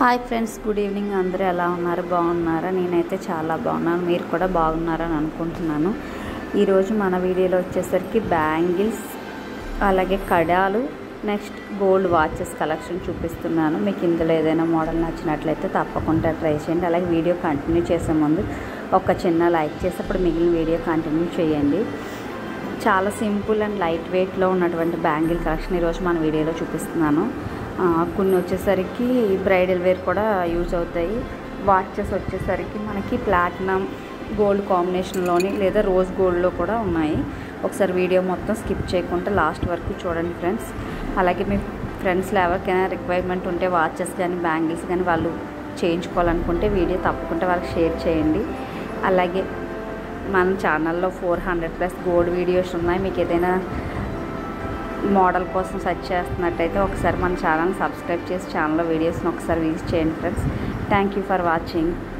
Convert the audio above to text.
hi friends good evening అందరూ ఎలా ఉన్నారు బాగున్నారా నేనైతే చాలా బాగున్నాను మీరు కూడా బాగున్నారని అనుకుంటున్నాను ఈరోజు మన వీడియోలో వచ్చేసరికి బ్యాంగిల్స్ అలాగే కడాలు నెక్స్ట్ గోల్డ్ వాచెస్ కలెక్షన్ చూపిస్తున్నాను మీకు ఇందులో ఏదైనా మోడల్ నచ్చినట్లయితే తప్పకుండా ట్రై చేయండి అలాగే వీడియో కంటిన్యూ చేసే ముందు ఒక చిన్న లైక్ చేసి అప్పుడు మిగిలిన వీడియో కంటిన్యూ చేయండి చాలా సింపుల్ అండ్ లైట్ వెయిట్లో ఉన్నటువంటి బ్యాంగిల్ కలెక్షన్ ఈరోజు మన వీడియోలో చూపిస్తున్నాను ఆ, కొన్ని వచ్చేసరికి బ్రైడల్ వేర్ కూడా యూజ్ అవుతాయి వాచెస్ వచ్చేసరికి మనకి ప్లాటినం గోల్డ్ కాంబినేషన్లోని లేదా రోజ్ గోల్డ్లో కూడా ఉన్నాయి ఒకసారి వీడియో మొత్తం స్కిప్ చేయకుండా లాస్ట్ వరకు చూడండి ఫ్రెండ్స్ అలాగే మీ ఫ్రెండ్స్లో ఎవరికైనా రిక్వైర్మెంట్ ఉంటే వాచెస్ కానీ బ్యాంగిల్స్ కానీ వాళ్ళు చేయించుకోవాలనుకుంటే వీడియో తప్పకుండా వాళ్ళకి షేర్ చేయండి అలాగే మన ఛానల్లో four hundred plus gold videos ఉన్నాయి మీకు ఏదైనా మోడల్ కోసం సెర్చ్ చేస్తున్నట్టయితే ఒకసారి మన ఛానల్ సబ్స్క్రైబ్ చేసి ఛానల్లో వీడియోస్ని ఒకసారి విజిట్ చేయండి friends thank you for watching